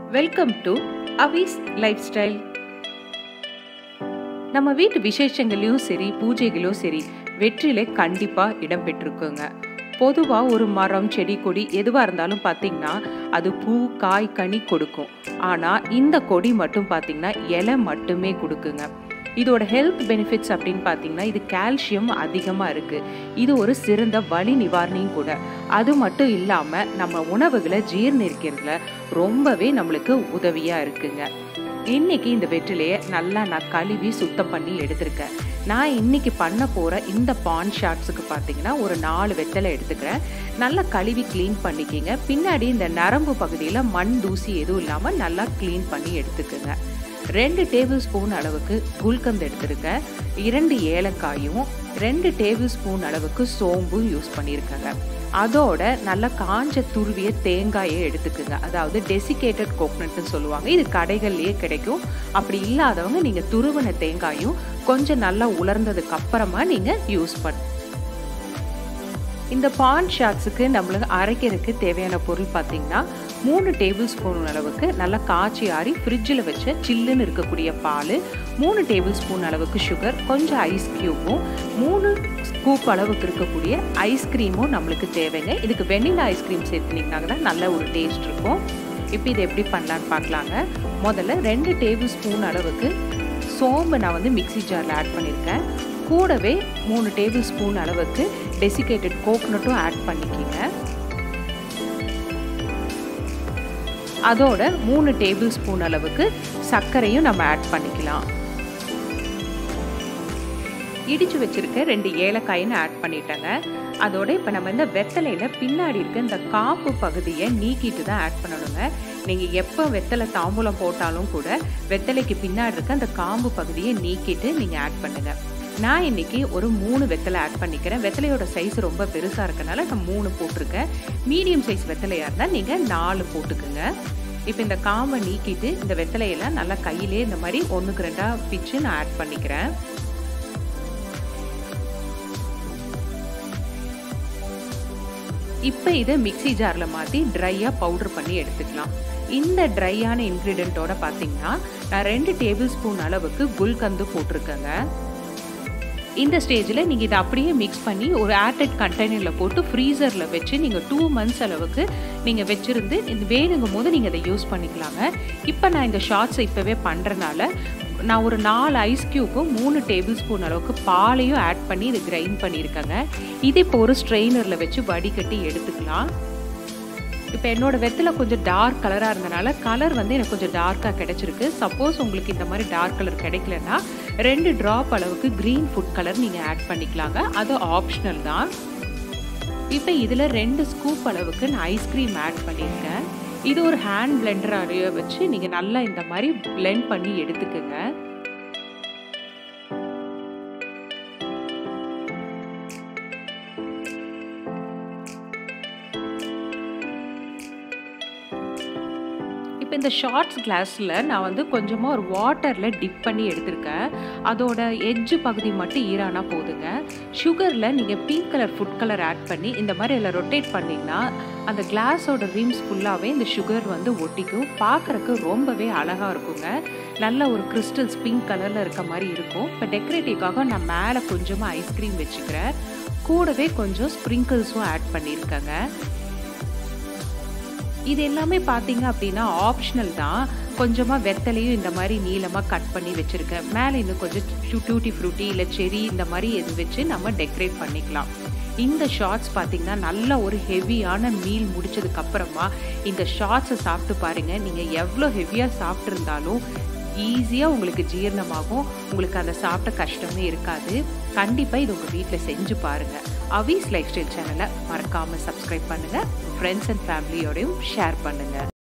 welcome to அவிஸ் lifestyle நம்ம வீட்டு விசேஷங்களையும் சரி பூஜைகளும் சரி வெற்றிலை கண்டிப்பாக இடம் பெற்றிருக்குங்க பொதுவாக ஒரு மரம் செடி கொடி எதுவாக இருந்தாலும் பார்த்தீங்கன்னா அது பூ காய் கனி கொடுக்கும் ஆனால் இந்த கொடி மட்டும் பார்த்தீங்கன்னா இலை மட்டுமே கொடுக்குங்க இதோட ஹெல்த் பெனிஃபிட்ஸ் அப்படின்னு பார்த்தீங்கன்னா இது கால்சியம் அதிகமாக இருக்குது இது ஒரு சிறந்த வலி நிவாரணியும் கூட அது மட்டும் இல்லாமல் நம்ம உணவுகளை ஜீர்ணிக்கிறதுல ரொம்பவே நம்மளுக்கு உதவியாக இருக்குங்க இன்னைக்கு இந்த வெற்றிலையை நல்லா நான் கழுவி சுத்தம் பண்ணி எடுத்திருக்கேன் நான் இன்னைக்கு பண்ண போகிற இந்த பான் ஷாட்ஸுக்கு பார்த்தீங்கன்னா ஒரு நாலு வெத்தலை எடுத்துக்கிறேன் நல்லா கழுவி க்ளீன் பண்ணிக்கிங்க பின்னாடி இந்த நரம்பு பகுதியில் மண் தூசி எதுவும் இல்லாமல் நல்லா க்ளீன் பண்ணி எடுத்துக்குங்க ரெண்டு டேபிள் ஸ்பூன் அளவுக்கு குல்கந்த் எடுத்திருக்கேன் இரண்டு ஏலக்காயும் ரெண்டு டேபிள் ஸ்பூன் அளவுக்கு சோம்பும் யூஸ் பண்ணியிருக்கேங்க அதோட நல்லா காஞ்ச துருவிய தேங்காயை எடுத்துக்குங்க அதாவது டெசிகேட்டட் கோக்னட்னு சொல்லுவாங்க இது கடைகள்லேயே கிடைக்கும் அப்படி இல்லாதவங்க நீங்கள் துருவன தேங்காயும் கொஞ்சம் நல்லா உலர்ந்ததுக்கு அப்புறமா நீங்கள் யூஸ் பண்ண இந்த பான் ஷாட்ஸுக்கு நம்மளுக்கு அரைக்கிறதுக்கு தேவையான பொருள் பார்த்தீங்கன்னா மூணு டேபிள் ஸ்பூன் அளவுக்கு நல்லா காய்ச்சி ஆறி ஃப்ரிட்ஜில் வச்ச சில்லுன்னு இருக்கக்கூடிய பால் மூணு டேபிள் ஸ்பூன் அளவுக்கு சுகர் கொஞ்சம் ஐஸ் க்யூப்பும் மூணு ஸ்கூப் அளவுக்கு இருக்கக்கூடிய ஐஸ்கிரீமும் நம்மளுக்கு தேவைங்க இதுக்கு வெண்ணிலா ஐஸ்கிரீம் சேர்த்துனீங்கன்னா தான் நல்ல ஒரு டேஸ்ட் இருக்கும் இப்போ இதை எப்படி பண்ணலான்னு பார்க்கலாங்க முதல்ல ரெண்டு டேபிள் ஸ்பூன் அளவுக்கு சோம்பு நான் வந்து மிக்சி ஜாரில் ஆட் பண்ணியிருக்கேன் கூடவே மூணு டேபிள் ஸ்பூன் அளவுக்கு டெசிகேட்டட் கோக்னட்டும் ஆட் பண்ணிக்கிங்க அதோட மூணு டேபிள் ஸ்பூன் அளவுக்கு சர்க்கரையும் நம்ம ஆட் பண்ணிக்கலாம் இடிச்சு வச்சிருக்க ரெண்டு ஏலக்காயின்னு ஆட் பண்ணிட்டேங்க அதோட இப்போ நம்ம இந்த வெத்தலையில் பின்னாடி இருக்க இந்த காப்பு பகுதியை நீக்கிட்டு தான் ஆட் பண்ணணுங்க நீங்கள் எப்போ வெத்தலை தாம்பூலம் போட்டாலும் கூட வெத்தலைக்கு பின்னாடி இருக்க அந்த காம்பு பகுதியை நீக்கிட்டு நீங்கள் ஆட் பண்ணுங்கள் நான் இன்னைக்கு ஒரு மூணு வெத்தலை ஆட் பண்ணிக்கிறேன் வெத்தலையோட சைஸ் ரொம்ப பெருசாக இருக்கனால நான் மூணு போட்டிருக்கேன் மீடியம் சைஸ் வெத்தலையாக இருந்தால் நீங்கள் நாலு போட்டுக்குங்க இப்போ இந்த காம்பை நீக்கிட்டு இந்த வெத்தலையெல்லாம் நல்லா கையிலே இந்த மாதிரி ஒன்றுக்கு ரெண்டாக பிச்சு நான் ஆட் பண்ணிக்கிறேன் இப்போ இதை மிக்சி ஜாரில் மாற்றி ட்ரையாக பவுட்ரு பண்ணி எடுத்துக்கலாம் இந்த ட்ரையான இன்க்ரீடியண்ட்டோட பார்த்தீங்கன்னா நான் ரெண்டு டேபிள் ஸ்பூன் அளவுக்கு குல்கந்து போட்டிருக்கேங்க இந்த ஸ்டேஜில் நீங்கள் இதை அப்படியே மிக்ஸ் பண்ணி ஒரு ஏர்டெட் கண்டெய்னரில் போட்டு ஃப்ரீசரில் வச்சு நீங்கள் டூ மந்த்ஸ் அளவுக்கு நீங்கள் வச்சுருந்து இந்த வேணுங்கும் போது நீங்கள் இதை யூஸ் பண்ணிக்கலாங்க இப்போ நான் இந்த ஷார்ட்ஸை இப்போவே பண்ணுறனால நான் ஒரு நாலு ஐஸ் க்யூப்பும் மூணு டேபிள் ஸ்பூன் அளவுக்கு பாலையும் ஆட் பண்ணி இது கிரைண்ட் பண்ணியிருக்கேங்க இது இப்போ ஒரு ஸ்ட்ரெயினரில் வச்சு வடிகட்டி எடுத்துக்கலாம் இப்போ என்னோட வெத்தில் கொஞ்சம் டார்க் கலராக இருந்தனால கலர் வந்து எனக்கு கொஞ்சம் டார்க்காக கிடச்சிருக்கு சப்போஸ் உங்களுக்கு இந்த மாதிரி டார்க் கலர் கிடைக்கலன்னா ரெண்டு ட்ராப் அளவுக்கு க்ரீன் ஃபுட் கலர் நீங்கள் ஆட் பண்ணிக்கலாங்க அது ஆப்ஷனல் தான் இப்போ இதில் ரெண்டு ஸ்கூப் அளவுக்கு நான் ஐஸ்கிரீம் ஆட் பண்ணியிருக்கேன் இது ஒரு ஹேண்ட் பிளெண்டர் அறைய வச்சு நீங்கள் நல்லா இந்த மாதிரி பிளெண்ட் பண்ணி எடுத்துக்கோங்க இப்போ இந்த ஷார்ட்ஸ் கிளாஸில் நான் வந்து கொஞ்சமாக ஒரு வாட்டரில் டிப் பண்ணி எடுத்திருக்கேன் அதோட எட்ஜு பகுதி மட்டும் ஈரானா போதுங்க சுகரில் நீங்கள் pink colour food colour add பண்ணி இந்த மாதிரி அதில் ரொட்டேட் பண்ணிங்கன்னா அந்த கிளாஸோட ரிம்ஸ் ஃபுல்லாகவே இந்த சுகர் வந்து ஒட்டிக்கும் பார்க்குறக்கு ரொம்பவே அழகாக இருக்குங்க நல்ல ஒரு கிறிஸ்டல்ஸ் பிங்க் கலரில் இருக்க மாதிரி இருக்கும் இப்போ டெக்கரேட்டிவ்காக நான் மேலே கொஞ்சமாக ஐஸ்கிரீம் வச்சுக்கிறேன் கூடவே கொஞ்சம் ஸ்ப்ரிங்கிள்ஸும் ஆட் பண்ணியிருக்கேங்க இது எல்லாமே பார்த்தீங்க அப்படின்னா ஆப்ஷனல் தான் கொஞ்சமாக வெத்தலையும் இந்த மாதிரி நீளமாக கட் பண்ணி வச்சுருக்கேன் மேலே இன்னும் கொஞ்சம் டூட்டி ஃப்ரூட்டி இல்லை செரி இந்த மாதிரி எது வச்சு நம்ம டெக்கரேட் பண்ணிக்கலாம் இந்த ஷார்ட்ஸ் பார்த்தீங்கன்னா நல்ல ஒரு ஹெவியான மீல் முடிச்சதுக்கப்புறமா இந்த ஷார்ட்ஸை சாப்பிட்டு பாருங்கள் நீங்கள் எவ்வளோ ஹெவியாக சாப்பிட்ருந்தாலும் ஈஸியாக உங்களுக்கு ஜீரணமாகும் உங்களுக்கு அந்த சாப்பிட்ட கஷ்டமே இருக்காது கண்டிப்பாக இது உங்கள் வீட்டில் செஞ்சு பாருங்கள் அவிஸ் லைஃப் ஸ்டைல் சேனலை மறக்காமல் சப்ஸ்கிரைப் பண்ணுங்கள் ஃப்ரெண்ட்ஸ் அண்ட் ஃபேமிலியோடையும் ஷேர் பண்ணுங்கள்